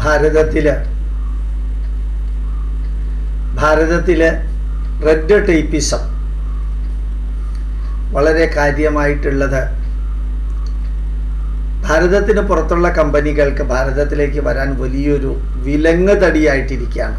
ഭാരതത്തിൽ ഭാരതത്തിൽ റെഡ് ടൈപ്പിസം വളരെ കാര്യമായിട്ടുള്ളത് ഭാരതത്തിന് പുറത്തുള്ള കമ്പനികൾക്ക് ഭാരതത്തിലേക്ക് വരാൻ വലിയൊരു വിലങ്ങ് തടിയായിട്ടിരിക്കുകയാണ്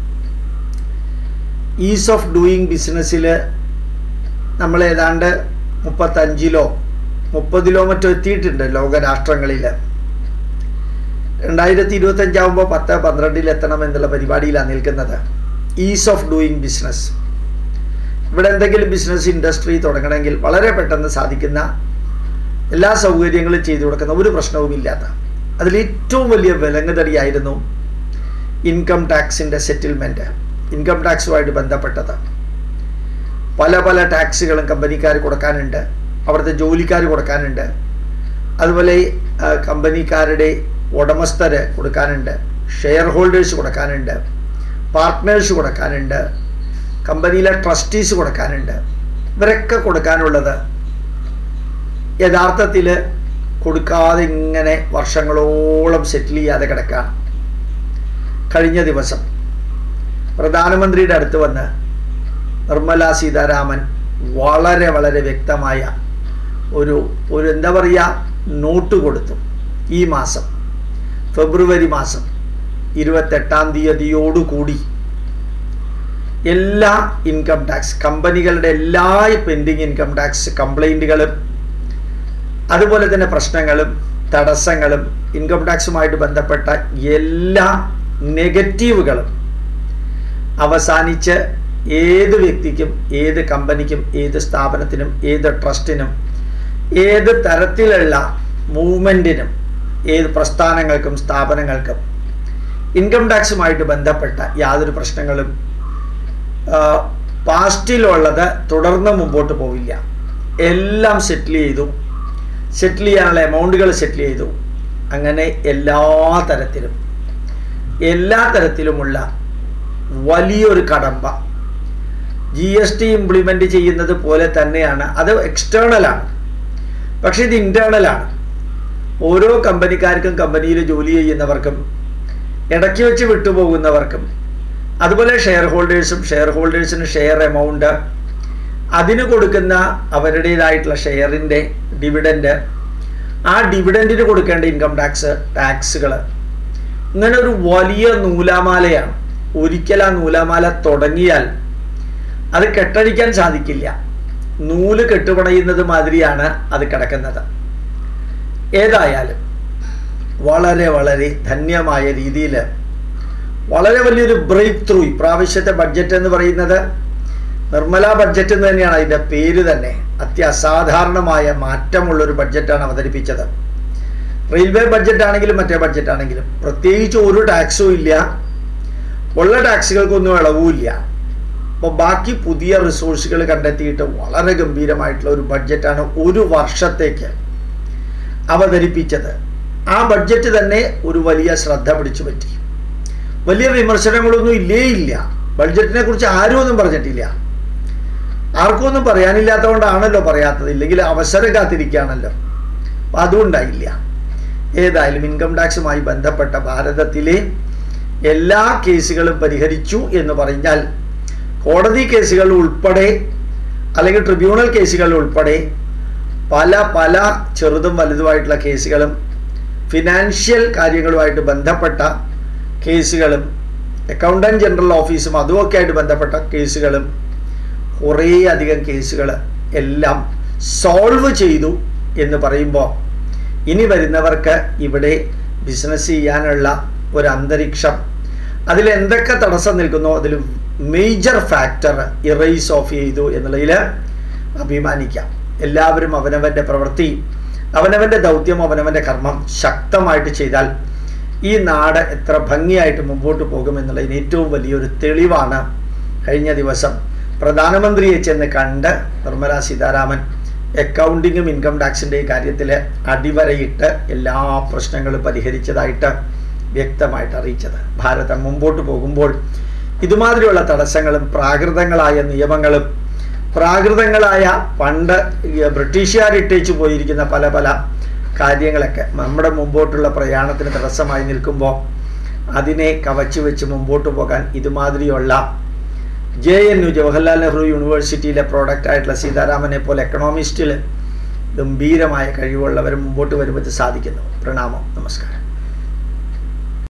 ഈസ് ഓഫ് ഡൂയിങ് ബിസിനസ്സിൽ നമ്മൾ ഏതാണ്ട് മുപ്പത്തഞ്ചിലോ മുപ്പതിലോ മറ്റോ എത്തിയിട്ടുണ്ട് ലോകരാഷ്ട്രങ്ങളിൽ രണ്ടായിരത്തി ഇരുപത്തഞ്ചാവുമ്പോൾ പത്ത് പന്ത്രണ്ടിൽ എത്തണം എന്നുള്ള പരിപാടിയിലാണ് നിൽക്കുന്നത് ഈസ് ഓഫ് ഡൂയിങ് ബിസിനസ് ഇവിടെ എന്തെങ്കിലും ബിസിനസ് ഇൻഡസ്ട്രി തുടങ്ങണമെങ്കിൽ വളരെ പെട്ടെന്ന് സാധിക്കുന്ന എല്ലാ സൗകര്യങ്ങളും ചെയ്തു കൊടുക്കുന്ന ഒരു പ്രശ്നവുമില്ലാത്ത അതിൽ ഏറ്റവും വലിയ വിലങ്ങുതടിയായിരുന്നു ഇൻകം ടാക്സിൻ്റെ സെറ്റിൽമെൻറ്റ് ഇൻകം ടാക്സുമായിട്ട് ബന്ധപ്പെട്ടത് പല പല ടാക്സുകളും കമ്പനിക്കാർ കൊടുക്കാനുണ്ട് അവിടുത്തെ ജോലിക്കാർ കൊടുക്കാനുണ്ട് അതുപോലെ ആ, കമ്പനിക്കാരുടെ ഉടമസ്ഥര് കൊടുക്കാനുണ്ട് ഷെയർ ഹോൾഡേഴ്സ് കൊടുക്കാനുണ്ട് പാർട്ട്നേഴ്സ് കൊടുക്കാനുണ്ട് കമ്പനിയിലെ ട്രസ്റ്റീസ് കൊടുക്കാനുണ്ട് ഇവരൊക്കെ കൊടുക്കാനുള്ളത് യഥാർത്ഥത്തിൽ കൊടുക്കാതെ ഇങ്ങനെ വർഷങ്ങളോളം സെറ്റിൽ ചെയ്യാതെ കിടക്കുകയാണ് കഴിഞ്ഞ ദിവസം പ്രധാനമന്ത്രിയുടെ അടുത്ത് വന്ന് നിർമ്മല സീതാരാമൻ വളരെ വളരെ വ്യക്തമായ ഒരു ഒരു എന്താ പറയുക നോട്ട് കൊടുത്തു ഈ മാസം ഫെബ്രുവരി മാസം ഇരുപത്തെട്ടാം തീയതിയോടുകൂടി എല്ലാ ഇൻകം ടാക്സ് കമ്പനികളുടെ എല്ലാ പെൻഡിങ് ഇൻകം ടാക്സ് കംപ്ലൈൻറ്റുകളും അതുപോലെ തന്നെ പ്രശ്നങ്ങളും തടസ്സങ്ങളും ഇൻകം ടാക്സുമായിട്ട് ബന്ധപ്പെട്ട എല്ലാ നെഗറ്റീവുകളും അവസാനിച്ച് ഏത് വ്യക്തിക്കും ഏത് കമ്പനിക്കും ഏത് സ്ഥാപനത്തിനും ഏത് ട്രസ്റ്റിനും ഏത് തരത്തിലുള്ള മൂവ്മെൻറ്റിനും ഏത് പ്രസ്ഥാനങ്ങൾക്കും സ്ഥാപനങ്ങൾക്കും ഇൻകം ടാക്സുമായിട്ട് ബന്ധപ്പെട്ട യാതൊരു പ്രശ്നങ്ങളും പാസ്റ്റിലുള്ളത് തുടർന്ന് മുമ്പോട്ട് പോവില്ല എല്ലാം സെറ്റിൽ ചെയ്തു സെറ്റിൽ ചെയ്യാനുള്ള എമൗണ്ടുകൾ സെറ്റിൽ ചെയ്തു അങ്ങനെ എല്ലാ തരത്തിലും എല്ലാ തരത്തിലുമുള്ള വലിയൊരു കടമ്പ ജി എസ് ടി ഇംപ്ലിമെൻ്റ് ചെയ്യുന്നത് പോലെ തന്നെയാണ് അത് എക്സ്റ്റേണലാണ് പക്ഷേ ഇത് ഇൻറ്റേർണലാണ് ഓരോ കമ്പനിക്കാർക്കും കമ്പനിയിൽ ജോലി ചെയ്യുന്നവർക്കും ഇടയ്ക്ക് വെച്ച് വിട്ടുപോകുന്നവർക്കും അതുപോലെ ഷെയർ ഹോൾഡേഴ്സും ഷെയർ ഹോൾഡേഴ്സിന് ഷെയർ എമൗണ്ട് അതിന് കൊടുക്കുന്ന അവരുടേതായിട്ടുള്ള ഷെയറിൻ്റെ ഡിവിഡൻഡ് ആ ഡിവിഡൻറ്റിന് കൊടുക്കേണ്ട ഇൻകം ടാക്സ് ടാക്സുകൾ ഇങ്ങനെ ഒരു വലിയ നൂലാമാലയാണ് ഒരിക്കൽ ആ നൂലാമാല തുടങ്ങിയാൽ അത് കെട്ടഴിക്കാൻ സാധിക്കില്ല നൂല് കെട്ടുപണയുന്നത് മാതിരിയാണ് അത് കിടക്കുന്നത് ഏതായാലും വളരെ വളരെ ധന്യമായ രീതിയിൽ വളരെ വലിയൊരു ബ്രേക്ക് ത്രൂ ഇപ്രാവശ്യത്തെ ബഡ്ജറ്റ് എന്ന് പറയുന്നത് നിർമ്മല ബഡ്ജറ്റ് എന്ന് തന്നെയാണ് അതിൻ്റെ പേര് തന്നെ അത്യസാധാരണമായ മാറ്റമുള്ളൊരു ബഡ്ജറ്റാണ് അവതരിപ്പിച്ചത് റെയിൽവേ ബഡ്ജറ്റ് ആണെങ്കിലും മറ്റേ ബഡ്ജറ്റ് ആണെങ്കിലും പ്രത്യേകിച്ച് ഒരു ടാക്സും ഇല്ല ഉള്ള ടാക്സുകൾക്കൊന്നും ഇളവുമില്ല അപ്പോൾ ബാക്കി പുതിയ റിസോഴ്സുകൾ കണ്ടെത്തിയിട്ട് വളരെ ഗംഭീരമായിട്ടുള്ള ഒരു ബഡ്ജറ്റാണ് ഒരു വർഷത്തേക്ക് അവതരിപ്പിച്ചത് ആ ബഡ്ജറ്റ് തന്നെ ഒരു വലിയ ശ്രദ്ധ പിടിച്ചു പറ്റി വലിയ വിമർശനങ്ങളൊന്നും ഇല്ലേ ഇല്ല ബഡ്ജറ്റിനെ കുറിച്ച് ആരും ഒന്നും പറഞ്ഞിട്ടില്ല ആർക്കും ഒന്നും പറയാനില്ലാത്തതുകൊണ്ടാണല്ലോ പറയാത്തത് ഇല്ലെങ്കിൽ അവസരം കാത്തിരിക്കുകയാണല്ലോ അപ്പം അതുകൊണ്ടായില്ല ഏതായാലും ഇൻകം ടാക്സുമായി ബന്ധപ്പെട്ട ഭാരതത്തിലെ എല്ലാ കേസുകളും പരിഹരിച്ചു എന്ന് പറഞ്ഞാൽ കോടതി കേസുകൾ ഉൾപ്പെടെ അല്ലെങ്കിൽ ട്രിബ്യൂണൽ കേസുകൾ ഉൾപ്പെടെ പല പല ചെറുതും വലുതുമായിട്ടുള്ള കേസുകളും ഫിനാൻഷ്യൽ കാര്യങ്ങളുമായിട്ട് ബന്ധപ്പെട്ട കേസുകളും അക്കൗണ്ടൻറ്റ് ജനറൽ ഓഫീസും അതുമൊക്കെ ആയിട്ട് ബന്ധപ്പെട്ട കേസുകളും കുറേ അധികം കേസുകൾ എല്ലാം സോൾവ് ചെയ്തു എന്ന് പറയുമ്പോൾ ഇനി വരുന്നവർക്ക് ഇവിടെ ബിസിനസ് ചെയ്യാനുള്ള ഒരു അന്തരീക്ഷം അതിൽ എന്തൊക്കെ തടസ്സം നിൽക്കുന്നോ അതിൽ മേജർ ഫാക്ടർ ഇറേസ് ഓഫ് ചെയ്തു എന്നുള്ളതിൽ അഭിമാനിക്കാം എല്ലാവരും അവനവൻ്റെ പ്രവൃത്തി അവനവൻ്റെ ദൗത്യം അവനവൻ്റെ കർമ്മം ശക്തമായിട്ട് ചെയ്താൽ ഈ നാട് എത്ര ഭംഗിയായിട്ട് മുമ്പോട്ട് പോകുമെന്നുള്ളതിന് ഏറ്റവും വലിയൊരു തെളിവാണ് കഴിഞ്ഞ ദിവസം പ്രധാനമന്ത്രിയെ ചെന്ന് കണ്ട് നിർമ്മല സീതാരാമൻ അക്കൗണ്ടിങ്ങും ഇൻകം ടാക്സിൻ്റെയും കാര്യത്തിൽ അടിവരയിട്ട് എല്ലാ പ്രശ്നങ്ങളും പരിഹരിച്ചതായിട്ട് വ്യക്തമായിട്ട് അറിയിച്ചത് ഭാരതം മുമ്പോട്ട് പോകുമ്പോൾ ഇതുമാതിരിയുള്ള തടസ്സങ്ങളും പ്രാകൃതങ്ങളായ നിയമങ്ങളും പ്രാകൃതങ്ങളായ പണ്ട് ഈ ബ്രിട്ടീഷുകാർ ഇട്ടേച്ചു പോയിരിക്കുന്ന പല പല കാര്യങ്ങളൊക്കെ നമ്മുടെ മുമ്പോട്ടുള്ള പ്രയാണത്തിന് തടസ്സമായി നിൽക്കുമ്പോൾ അതിനെ കവച്ചു വെച്ച് മുമ്പോട്ട് പോകാൻ ഇതുമാതിരിയുള്ള J N U Jawaharlal Nehru യൂണിവേഴ്സിറ്റിയിലെ പ്രോഡക്റ്റ് ആയിട്ടുള്ള സീതാരാമനെ പോലെ എക്കണോമിസ്റ്റിൽ ഗംഭീരമായ കഴിവുള്ളവർ മുമ്പോട്ട് വരുമ്പോൾ ഇത് സാധിക്കുന്നു പ്രണാമം നമസ്കാരം